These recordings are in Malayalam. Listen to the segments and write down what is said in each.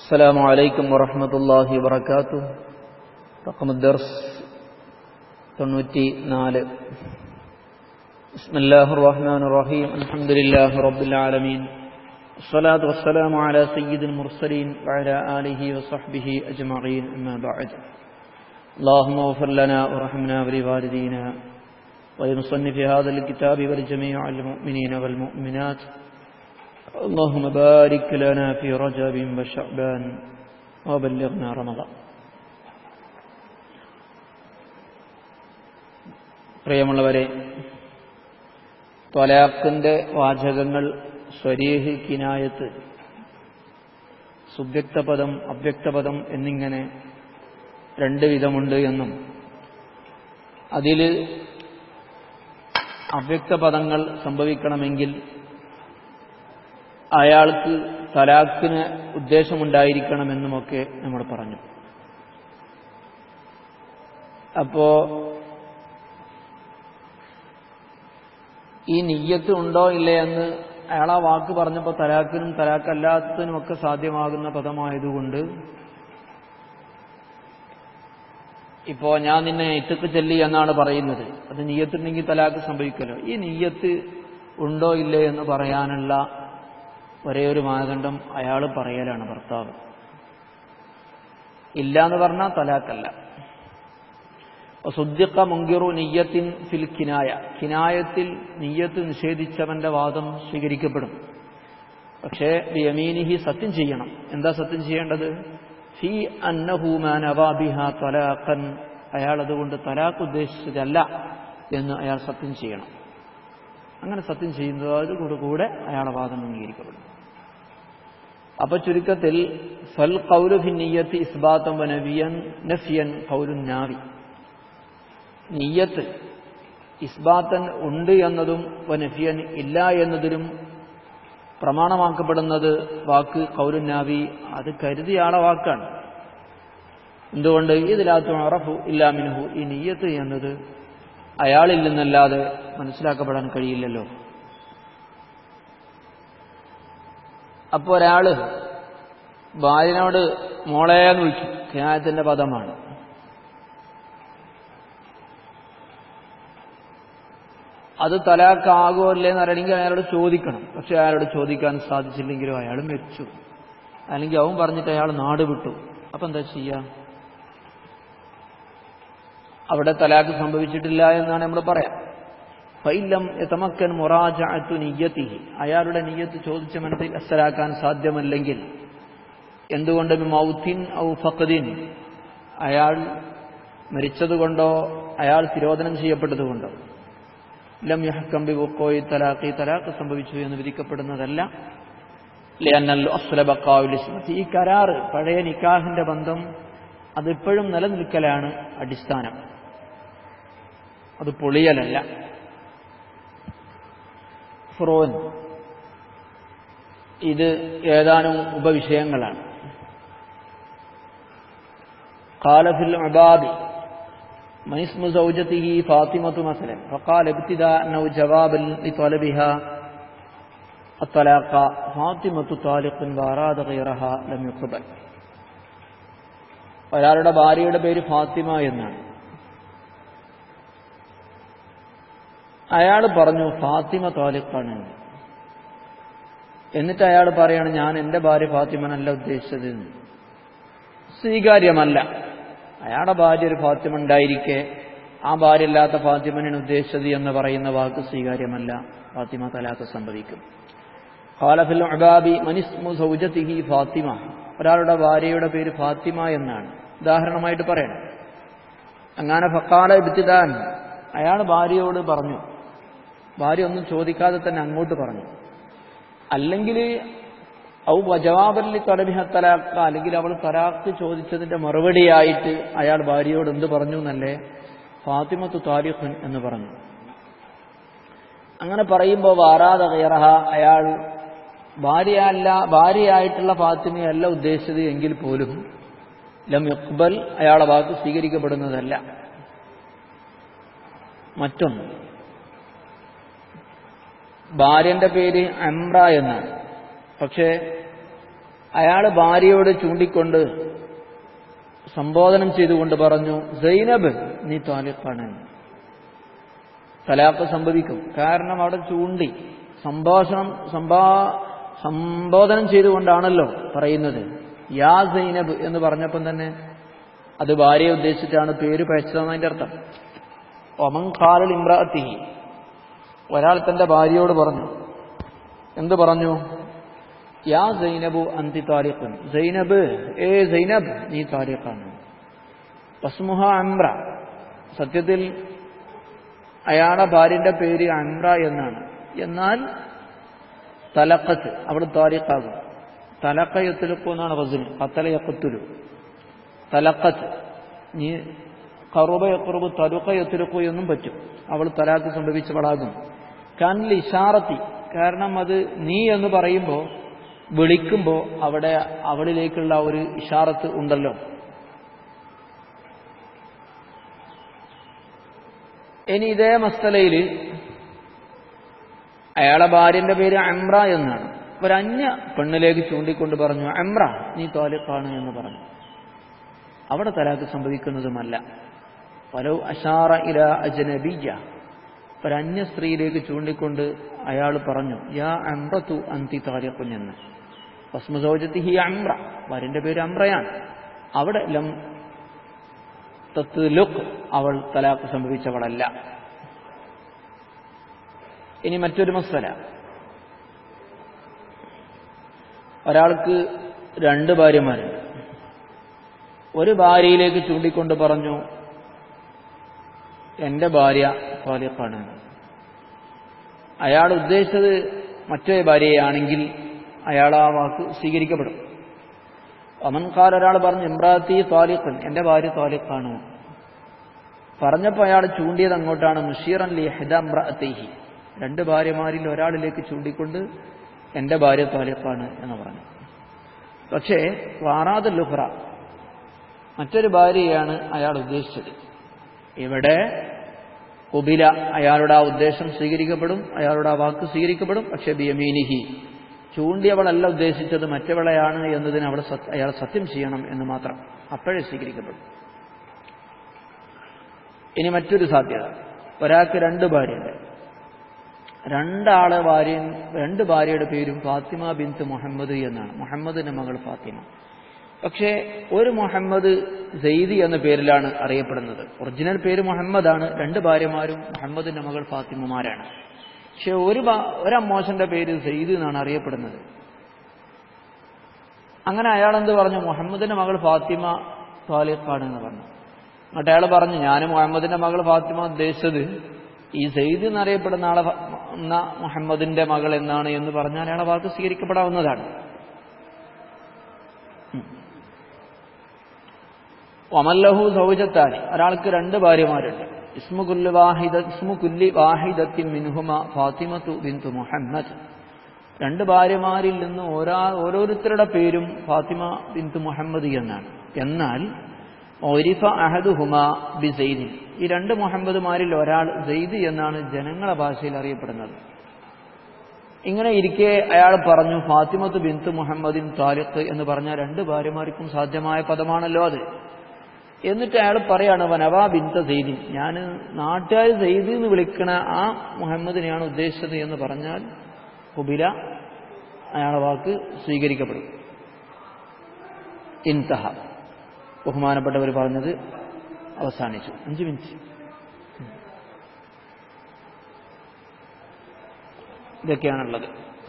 السلام عليكم ورحمة الله وبركاته رقم الدرس തൊണ്ണൂറ്റി നാല് بسم الله الرحمن الرحيم الحمد لله رب العالمين الصلاة والسلام على سيد المرسلين وعلى آله وصحبه أجمعين أما بعد اللهم اغفر لنا ورحمنا ولوالدينا ولمصنف هذا الكتاب ولجميع المؤمنين والمؤمنات اللهم بارك لنا في رجب وشعبان وبلغنا رمضان പ്രിയമുള്ളവരെ ത്വലാഖിന്റെ വാചകങ്ങൾ സ്വരീഹ് കിനായത്ത് സുവ്യക്തപദം അവ്യക്തപദം എന്നിങ്ങനെ രണ്ട് വിധമുണ്ട് എന്നും അതിൽ അവ്യക്തപദങ്ങൾ സംഭവിക്കണമെങ്കിൽ അയാൾക്ക് തലാഖിന് ഉദ്ദേശമുണ്ടായിരിക്കണമെന്നുമൊക്കെ നമ്മൾ പറഞ്ഞു അപ്പോ ഈ നീയത്ത് ഉണ്ടോ ഇല്ലേ എന്ന് അയാൾ ആ വാക്ക് പറഞ്ഞപ്പോൾ തലാഖിനും തലാഖല്ലാത്തതിനും ഒക്കെ സാധ്യമാകുന്ന പദമായതുകൊണ്ട് ഇപ്പോ ഞാൻ നിന്നെ ഇത്തക്ക് ചെല്ലി എന്നാണ് പറയുന്നത് അത് നീയത്തുണ്ടെങ്കിൽ തലാഖ് സംഭവിക്കല്ലോ ഈ നീയത്ത് ഉണ്ടോ ഇല്ലേ എന്ന് പറയാനുള്ള ഒരേ ഒരു മാനദണ്ഡം അയാൾ പറയലാണ് ഭർത്താവ് ഇല്ല എന്ന് പറഞ്ഞാൽ തലാക്കല്ല സുദ്ദിഖ മുങ്കിറു നിയ്യത്തിൻ ഫിൽ കിനായ കിനായത്തിൽ നിയ്യത്ത് നിഷേധിച്ചവന്റെ വാദം സ്വീകരിക്കപ്പെടും പക്ഷേ യമീനിഹി സത്യം ചെയ്യണം എന്താ സത്യം ചെയ്യേണ്ടത് ഫി അന്നഹൂമാനവാബിഹ തലാഖൻ അയാൾ അതുകൊണ്ട് തലാഖ് ഉദ്ദേശിച്ചതല്ല എന്ന് അയാൾ സത്യം ചെയ്യണം അങ്ങനെ സത്യം ചെയ്യുന്നതോടുകൂടെ കൂടെ അയാളെ വാദം അംഗീകരിക്കപ്പെടും അപ്പൊ ചുരുക്കത്തിൽ ഫൽ കൗലു ഫി നിയ്യത്ത് ഇസ്ബാത്തം വനവിയൻ നഫിയൻ കൗലു നാവി നീയത്ത് ഇസ്ബാത്തൻ ഉണ്ട് എന്നതും വനഫിയൻ ഇല്ല എന്നതിലും പ്രമാണമാക്കപ്പെടുന്നത് വാക്ക് കൗലുനാവി അത് കരുതിയാളെ വാക്കാണ് എന്തുകൊണ്ട് ഇതിലാത്തു അറഫു ഇല്ലാമിനുഹു ഈ നീയത്ത് എന്നത് അയാളിൽ നിന്നല്ലാതെ മനസ്സിലാക്കപ്പെടാൻ കഴിയില്ലല്ലോ അപ്പോൾ ഒരാള് ഭാര്യനോട് മോളേന്ന് വിളിച്ചു ഖ്യാനത്തിന്റെ പദമാണ് അത് തലാക്കാകോ അല്ലേന്ന് അറിയണമെങ്കിൽ അയാളോട് ചോദിക്കണം പക്ഷെ അയാളോട് ചോദിക്കാൻ സാധിച്ചില്ലെങ്കിലും അയാൾ മരിച്ചു അല്ലെങ്കിൽ അവൻ പറഞ്ഞിട്ട് അയാൾ നാട് വിട്ടു അപ്പൊ എന്താ ചെയ്യാ അവിടെ തലാക്ക് സംഭവിച്ചിട്ടില്ല എന്നാണ് നമ്മൾ പറയാം ഫൈലം എതമക്കൻ മൊറാജു നിയ്യത്തിഹി അയാളുടെ നിയ്യത്ത് ചോദിച്ച മനസ്സിൽ അസലാക്കാൻ സാധ്യമല്ലെങ്കിൽ എന്തുകൊണ്ട് മൗത്തിൻ ഔ ഫഖദിൻ അയാൾ മരിച്ചതുകൊണ്ടോ അയാൾ തിരോധനം ചെയ്യപ്പെട്ടതുകൊണ്ടോ ലം യഹക്കം ബി വുക്കോയി തലാഖി തലാഖ് സംഭവിച്ചു എന്ന് വിധിക്കപ്പെടുന്നതല്ല ഈ കരാറ് പഴയ നിക്കാഹിന്റെ ബന്ധം അതിപ്പോഴും നിലനിൽക്കലാണ് അടിസ്ഥാനം അത് പൊളിയലല്ല ഫ്രോൻ ഇത് ഏതാനും ഉപവിഷയങ്ങളാണ് കാലഫിൽ അബാദി من اسم زوجته فاطمة مثلا فقال ابتداء أنه جوابا لطلبها الطلاق فاطمة طالق وأراد غيرها لم يقبل ഒരാളുടെ ഭാര്യയുടെ പേര് ഫാത്തിമ എന്നാണ് അയാൾ പറഞ്ഞു ഫാത്തിമ താലിഖാണ് എന്നിട്ട് അയാൾ പറയാണ് ഞാൻ എൻ്റെ ഭാര്യ ഫാത്തിമനല്ല ഉദ്ദേശിച്ചത് സ്വീകാര്യമല്ല അയാളുടെ ഭാര്യ ഒരു ഫാത്തിമ ഉണ്ടായിരിക്കെ ആ ഭാര്യ അല്ലാത്ത ഫാത്തിമനാണ് ഉദ്ദേശിച്ചത് എന്ന് പറയുന്ന വാക്ക് സ്വീകാര്യമല്ല ഫാത്തിമ തലാക്ക് സംഭവിക്കും ഖാലഫിൽ അബാബി മനിസ്മു സൗജത്തിഹി ഫാത്തിമ ഒരാളുടെ ഭാര്യയുടെ പേര് ഫാത്തിമ എന്നാണ് ഉദാഹരണമായിട്ട് പറയണം അങ്ങനെ ഫക്കാല ഇബ്തിദാൻ അയാൾ ഭാര്യയോട് പറഞ്ഞു ഭാര്യ ഒന്നും ചോദിക്കാതെ തന്നെ അങ്ങോട്ട് പറഞ്ഞു അല്ലെങ്കിൽ ഔ ജവാബല്ലി തലബിഹ തലാക്ക അല്ലെങ്കിൽ അവൾ തലാക്ക് ചോദിച്ചതിന്റെ മറുപടിയായിട്ട് അയാൾ ഭാര്യയോട് എന്ത് പറഞ്ഞു എന്നല്ലേ ഫാത്തിമത്തു താരിഖൻ എന്ന് പറഞ്ഞു അങ്ങനെ പറയുമ്പോൾ വാറാത കയറഹ അയാൾ ഭാര്യയല്ല ഭാര്യയായിട്ടുള്ള ഫാത്തിമയല്ല ഉദ്ദേശിച്ചത് എങ്കിൽ പോലും ലം ഇഖ്ബൽ അയാളെ വാക്ക് സ്വീകരിക്കപ്പെടുന്നതല്ല മറ്റൊന്ന് ഭാര്യന്റെ പേര് അമ്ര എന്നാണ് പക്ഷേ അയാൾ ഭാര്യയോട് ചൂണ്ടിക്കൊണ്ട് സംബോധനം ചെയ്തുകൊണ്ട് പറഞ്ഞു സൈനബ് നീ താലിഖാണ് തലാഖ് സംഭവിക്കും കാരണം അവിടെ ചൂണ്ടി സംഭാഷണം സംഭാ സംബോധനം ചെയ്തുകൊണ്ടാണല്ലോ പറയുന്നത് യാ സൈനബ് എന്ന് പറഞ്ഞപ്പം തന്നെ അത് ഭാര്യയെ ഉദ്ദേശിച്ചിട്ടാണ് പേര് പഴച്ചതെന്നതിന്റെ അർത്ഥം ഒമൻ ഖാലൽ ഇമ്രാത്തിഹി ഒരാൾ തന്റെ ഭാര്യയോട് പറഞ്ഞു എന്ത് പറഞ്ഞു യാ സൈനബു അന്തി താരിഖുൻ സൈനബ് ഏ സൈനബ് നീ താരിഖാണ് വസ്മുഹ അമ്ര സത്യത്തിൽ അയാളുടെ ഭാര്യന്റെ പേര് അമ്ര എന്നാണ് എന്നാൽ തലക്കത്ത് അവിടെ താരിഖാകും തലക്ക യത്തുലുക്കു എന്നാണ് വസിന് കത്തല യക്കത്തുലു തലക്കത്ത് നീ കറുബ യക്കുറുബ് തലുക്ക യത്തുലുക്കു എന്നും പറ്റും അവൾ തലാക്ക് സംഭവിച്ചവളാകും കണ്ണിൽ ഇഷാറത്തി കാരണം അത് നീ എന്ന് പറയുമ്പോൾ വിളിക്കുമ്പോൾ അവിടെ അവളിലേക്കുള്ള ഒരു ഇഷാറത്ത് ഉണ്ടല്ലോ ഇനി ഇതേ മസ്തലയിൽ അയാളെ ഭാര്യന്റെ പേര് അമ്ര എന്നാണ് ഒരു അന്യ പെണ്ണിലേക്ക് ചൂണ്ടിക്കൊണ്ട് പറഞ്ഞു അമ്ര നീ തോലിപ്പാണ് എന്ന് പറഞ്ഞു അവിടെ തലാക്ക് സംഭവിക്കുന്നതുമല്ല പലോ അഷാറ ഇല അജനബിയ ഒരു അന്യ സ്ത്രീയിലേക്ക് ചൂണ്ടിക്കൊണ്ട് അയാൾ പറഞ്ഞു യാ അമ്രത്തു അന്തി താലിഖുഞ്ഞെന്ന് വസ്മസോജത്തി ഹി അമ്ര ഭാര്യന്റെ പേര് അമ്രയാണ് അവിടെ ലം തത്ത് ലുക്ക് അവൾ തലാക്ക് സംഭവിച്ചവളല്ല ഇനി മറ്റൊരു മസ്വല ഒരാൾക്ക് രണ്ട് ഭാര്യമാരുണ്ട് ഒരു ഭാര്യയിലേക്ക് ചൂണ്ടിക്കൊണ്ട് പറഞ്ഞു എന്റെ ഭാര്യ തോലിപ്പാണ് അയാൾ ഉദ്ദേശിച്ചത് മറ്റൊരു ഭാര്യയാണെങ്കിൽ അയാൾ ആ വാക്ക് സ്വീകരിക്കപ്പെടും അമൻകാർ ഒരാൾ പറഞ്ഞു ഇമ്രാത്തി താലിഖൻ എന്റെ ഭാര്യ താലിഖാണ് പറഞ്ഞപ്പോൾ അയാൾ ചൂണ്ടിയത് അങ്ങോട്ടാണ് മുഷീറൻ ലി ഹെദംറഅത്തേഹി രണ്ട് ഭാര്യമാരിൽ ഒരാളിലേക്ക് ചൂണ്ടിക്കൊണ്ട് എന്റെ ഭാര്യ താലിഖാണ് എന്ന് പറഞ്ഞു പക്ഷേ വാറാദ് ലുഹ്റ മറ്റൊരു ഭാര്യയാണ് അയാൾ ഉദ്ദേശിച്ചത് ഇവിടെ കുബില അയാളുടെ ആ ഉദ്ദേശം സ്വീകരിക്കപ്പെടും അയാളുടെ ആ വാക്ക് സ്വീകരിക്കപ്പെടും പക്ഷെ ബിയമീനിഹി ചൂണ്ടിയവളല്ല ഉദ്ദേശിച്ചത് മറ്റവളെയാണ് എന്നതിന് അവിടെ അയാൾ സത്യം ചെയ്യണം എന്ന് മാത്രം അപ്പോഴേ സ്വീകരിക്കപ്പെടും ഇനി മറ്റൊരു സാധ്യത ഒരാൾക്ക് രണ്ട് ഭാര്യയുണ്ട് രണ്ടാളെ ഭാര്യ രണ്ട് ഭാര്യയുടെ പേരും ഫാത്തിമ ബിന്ത് മുഹമ്മദ് എന്നാണ് മുഹമ്മദിന്റെ മകൾ ഫാത്തിമ പക്ഷേ ഒരു മുഹമ്മദ് സെയ്ദി എന്ന പേരിലാണ് അറിയപ്പെടുന്നത് ഒറിജിനൽ പേര് മുഹമ്മദാണ് രണ്ട് ഭാര്യമാരും മുഹമ്മദിന്റെ മകൾ ഫാത്തിമമാരാണ് പക്ഷെ ഒരു ഒരമ്മോശന്റെ പേര് സെയ്ദ് എന്നാണ് അറിയപ്പെടുന്നത് അങ്ങനെ അയാൾ എന്ത് പറഞ്ഞു മുഹമ്മദിന്റെ മകൾ ഫാത്തിമ താലിഖാണ് എന്ന് പറഞ്ഞു എന്നിട്ട് അയാൾ പറഞ്ഞു ഞാൻ മുഹമ്മദിന്റെ മകൾ ഫാത്തിമ ഉദ്ദേശിച്ചത് ഈ സെയ്ദ് എന്നറിയപ്പെടുന്ന ആളെ മുഹമ്മദിന്റെ മകൾ എന്നാണ് എന്ന് പറഞ്ഞാൽ അയാളെ വാക്ക് സ്വീകരിക്കപ്പെടാവുന്നതാണ് ഒമല്ലഹു സൗജത്താനി ഒരാൾക്ക് രണ്ട് ഭാര്യമാരുണ്ട് ഇസ്മു കുല്ലി വാഹിദ ഇസ്മു കുല്ലി വാഹിദത്തിൻ മിൻഹുമ ഫാത്തിമത്തു ബിന്തു മുഹമ്മദ് രണ്ട് ഭാര്യമാരിൽ നിന്ന് ഓരോ ഓരോരുത്തരുടെ പേരും ഫാത്തിമ ബിന്തു മുഹമ്മദ് എന്നാണ് എന്നാൽ ഒരിഫ അഹദുഹുമ ബി സെയ്ദിൻ ഈ രണ്ട് മുഹമ്മദുമാരിൽ ഒരാൾ സെയ്ദ് എന്നാണ് ജനങ്ങളെ ഭാഷയിൽ അറിയപ്പെടുന്നത് ഇങ്ങനെ ഇരിക്കെ അയാൾ പറഞ്ഞു ഫാത്തിമത്ത് ബിന്തു മുഹമ്മദിൻ താലിഖ് എന്ന് പറഞ്ഞ രണ്ട് ഭാര്യമാർക്കും സാധ്യമായ പദമാണല്ലോ അത് എന്നിട്ട് അയാൾ പറയാണ് വനവാ ബിന്ത സെയ്ദിൻ ഞാൻ നാട്ടുകാർ സെയ്ദ് എന്ന് വിളിക്കണ ആ മുഹമ്മദിനെയാണ് ഉദ്ദേശിച്ചത് എന്ന് പറഞ്ഞാൽ കുബില അയാളെ വാക്ക് സ്വീകരിക്കപ്പെടും ഇൻതഹ ബഹുമാനപ്പെട്ടവർ പറഞ്ഞത് അവസാനിച്ചു അഞ്ച് മിനിറ്റ് ഇതൊക്കെയാണുള്ളത്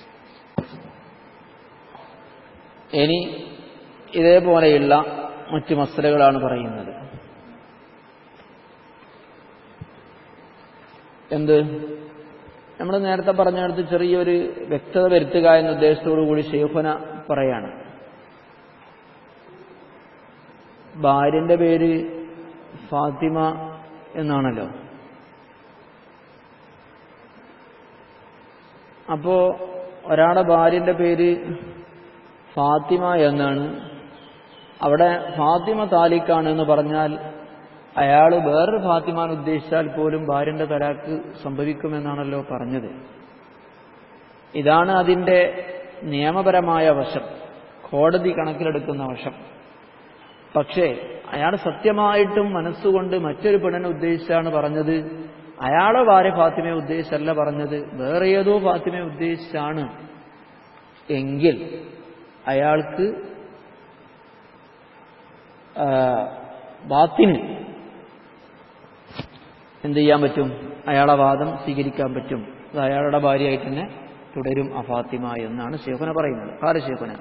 ഇനി ഇതേപോലെയുള്ള മറ്റു മസലകളാണ് പറയുന്നത് എന്ത് നമ്മൾ നേരത്തെ പറഞ്ഞെടുത്ത് ചെറിയൊരു വ്യക്തത വരുത്തുക എന്ന ഉദ്ദേശത്തോടു കൂടി ഷെയ്ഖുന പറയാണ് ഭാര്യന്റെ പേര് ഫാത്തിമ എന്നാണല്ലോ അപ്പോ ഒരാളുടെ ഭാര്യന്റെ പേര് ഫാത്തിമ എന്നാണ് അവിടെ ഫാത്തിമ താലിക്കാണ് എന്ന് പറഞ്ഞാൽ അയാൾ വേറൊരു ഫാത്തിമാൻ ഉദ്ദേശിച്ചാൽ പോലും ഭാര്യന്റെ തലാക്ക് സംഭവിക്കുമെന്നാണല്ലോ പറഞ്ഞത് ഇതാണ് അതിന്റെ നിയമപരമായ വശം കോടതി കണക്കിലെടുക്കുന്ന വശം പക്ഷേ അയാൾ സത്യമായിട്ടും മനസ്സുകൊണ്ട് മറ്റൊരു പെണ്ണിനെ ഉദ്ദേശിച്ചാണ് പറഞ്ഞത് അയാളെ ഭാര്യ ഫാത്തിമയെ ഉദ്ദേശിച്ചല്ല പറഞ്ഞത് വേറെ ഏതോ ഫാത്തിമയെ ഉദ്ദേശിച്ചാണ് എങ്കിൽ അയാൾക്ക് ആ, ബാത്തിന് എന്ത് ചെയ്യാൻ പറ്റും അയാളെ വാദം സ്വീകരിക്കാൻ പറ്റും അത് അയാളുടെ ഭാര്യയായിട്ട് തന്നെ തുടരും ആ ഫാത്തിമ എന്നാണ് ഷേഖുന പറയുന്നത് ആര് ഷേഖുന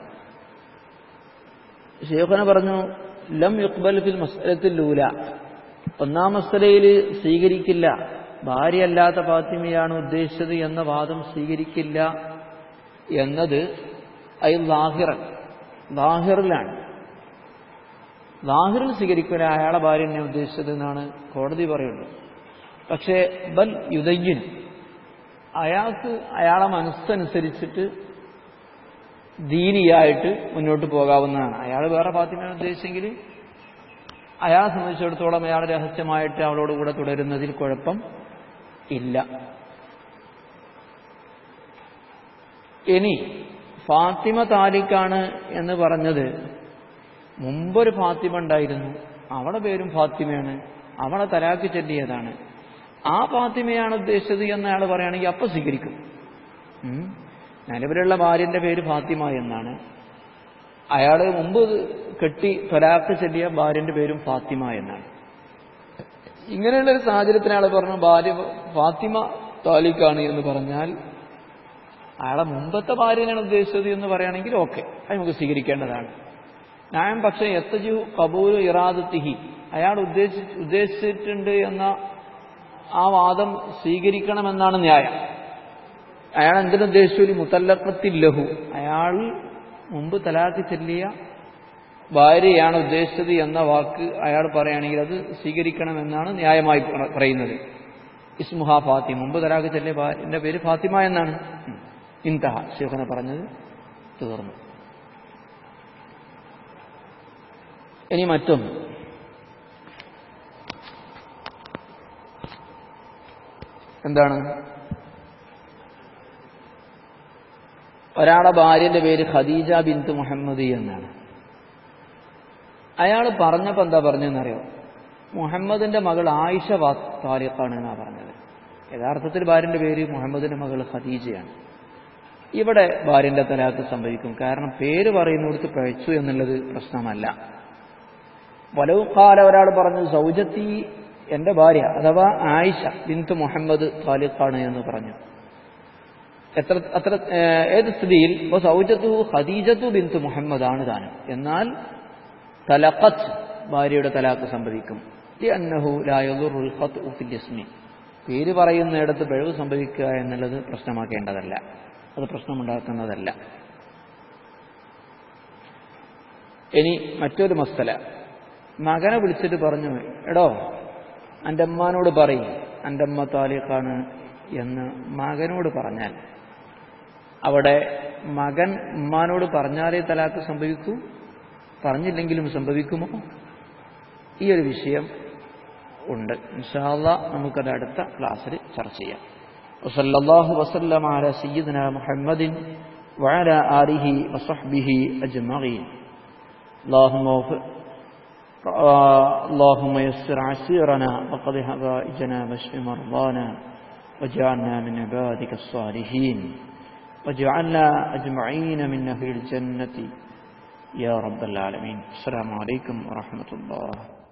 ഷേഖുന പറഞ്ഞു ലം യുക്ബൽ ഫിൽ മസ്അലത്തിൽ ലൂല ഒന്നാം മസ്തലയിൽ സ്വീകരിക്കില്ല ഭാര്യയല്ലാത്ത ഫാത്തിമയാണ് ഉദ്ദേശിച്ചത് എന്ന വാദം സ്വീകരിക്കില്ല എന്നത് അയ ലാഹിറൻ ലാഹിറിലാണ് ലാഹിറിൽ സ്വീകരിക്കില്ല അയാളെ ഭാര്യ എന്നെ ഉദ്ദേശിച്ചത് എന്നാണ് കോടതി പറയുന്നത് പക്ഷേ ബൽ യുദയ്യൻ അയാൾക്ക് അയാളെ മനസ്സനുസരിച്ചിട്ട് ദീനിയായിട്ട് മുന്നോട്ട് പോകാവുന്നതാണ് അയാൾ വേറെ ഫാത്തിമയെ ഉദ്ദേശിച്ചെങ്കിൽ അയാളെ സംബന്ധിച്ചിടത്തോളം അയാൾ രഹസ്യമായിട്ട് അവളോട് കൂടെ തുടരുന്നതിൽ കുഴപ്പം ഇല്ല ഇനി ഫാത്തിമ താലിക്കാണ് എന്ന് പറഞ്ഞത് മുമ്പൊരു ഫാത്തിമ ഉണ്ടായിരുന്നു അവളെ പേരും ഫാത്തിമയാണ് അവളെ തലാക്ക് ചൊല്ലിയതാണ് ആ ഫാത്തിമയാണ് ഉദ്ദേശിച്ചത് എന്ന് അയാൾ പറയുകയാണെങ്കിൽ അപ്പം സ്വീകരിക്കും ഉം. നിലവിലുള്ള ഭാര്യന്റെ പേര് ഫാത്തിമ എന്നാണ് അയാൾ മുമ്പ് കെട്ടി തൊലാക്ക് ചെല്ലിയ ഭാര്യന്റെ പേരും ഫാത്തിമ എന്നാണ് ഇങ്ങനെയുള്ള ഒരു സാഹചര്യത്തിന് അയാൾ പറഞ്ഞു ഭാര്യ ഫാത്തിമ താലിക്കാണ് എന്ന് പറഞ്ഞാൽ അയാളെ മുമ്പത്തെ ഭാര്യനെയാണ് ഉദ്ദേശിച്ചത് എന്ന് പറയുകയാണെങ്കിൽ ഓക്കെ അത് നമുക്ക് സ്വീകരിക്കേണ്ടതാണ് ഞാൻ പക്ഷേ എത്തജു കബൂൽ ഇറാദത്തിഹി അയാൾ ഉദ്ദേശി ഉദ്ദേശിച്ചിട്ടുണ്ട് എന്ന ആ വാദം സ്വീകരിക്കണമെന്നാണ് ന്യായം അയാൾ എന്തിനുദ്ദേശിച്ചു മുത്തല്ലക്കത്തിൽ ലഹു അയാൾ മുമ്പ് തലാക്ക് ചെല്ലിയ ഭാര്യയാണ് ഉദ്ദേശിച്ചത് എന്ന വാക്ക് അയാൾ പറയുകയാണെങ്കിൽ അത് സ്വീകരിക്കണമെന്നാണ് ന്യായമായി പറ- പറയുന്നത് ഇസ്മുഹ ഫാത്തിമ മുമ്പ് തലാക്ക് ചെല്ലിയ ഭാര്യന്റെ പേര് ഫാത്തിമ എന്നാണ് ഉം. ഇന്തഹ ശേഖന പറഞ്ഞത് തീർന്നു ഇനി മറ്റൊന്ന് എന്താണ് ഒരാളെ ഭാര്യന്റെ പേര് ഖദീജ ബിന്ത് മുഹമ്മദി എന്നാണ് അയാൾ പറഞ്ഞപ്പോൾ എന്താ പറഞ്ഞതെന്നറിയോ മുഹമ്മദിന്റെ മകൾ ആയിഷ വാ- താരിഖാണ് എന്നാ പറഞ്ഞത് യഥാർത്ഥത്തിൽ ഭാര്യന്റെ പേര് മുഹമ്മദിന്റെ മകൾ ഖദീജയാണ് ഇവിടെ ഭാര്യന്റെ തലാക്ക് സംഭവിക്കും കാരണം പേര് പറയുന്നിടത്ത് പഴച്ചു എന്നുള്ളത് പ്രശ്നമല്ല വലവുകാല ഒരാൾ പറഞ്ഞു സൗജത്തി എന്റെ ഭാര്യ അഥവാ ആയിഷ ബിന്ത് മുഹമ്മദ് താലിഖാണ് എന്ന് പറഞ്ഞു എത്ര അത്ര ഏഹ്, ഏത് സ്ഥിതിയിൽ ഇപ്പൊ സൗജത്തു ഖദീജത്തു ബിന്ത് മുഹമ്മദ് ആണ് താനും എന്നാൽ തലഖത്ത് ഭാര്യയുടെ തലാക്ക് സംഭവിക്കും ലിഅന്നഹു ലാ യദുറുൽ ഖത്ഉ ഫിൽ ഇസ്മി പേര് പറയുന്നിടത്ത് പിഴവ് സംഭവിക്കുക എന്നുള്ളത് പ്രശ്നമാക്കേണ്ടതല്ല അത് പ്രശ്നമുണ്ടാക്കുന്നതല്ല ഇനി മറ്റൊരു മസ്തല മകനെ വിളിച്ചിട്ട് പറഞ്ഞു എടോ എൻ്റെ അമ്മാനോട് പറയും എൻ്റെ അമ്മ താലിഖാണ് എന്ന് മകനോട് പറഞ്ഞാൽ അവിടെ മകൻ ഉമ്മാനോട് പറഞ്ഞാലേ തലാക്ക് സംഭവിക്കൂ പറഞ്ഞില്ലെങ്കിലും സംഭവിക്കുമോ ഈ ഒരു വിഷയം ഉണ്ട് ഇൻഷാല്ല നമുക്കത് അടുത്ത ക്ലാസ്സിൽ ചർച്ച ചെയ്യാം وصلى الله وسلم على سيدنا محمد وعلى آله وصحبه أجمعين اللهم اغفر آه، اللهم يسر عسيرنا وقض حوائجنا واشف مرضانا واجعلنا من عبادك الصالحين واجعلنا أجمعين من أهل الجنة يا رب العالمين السلام عليكم ورحمة الله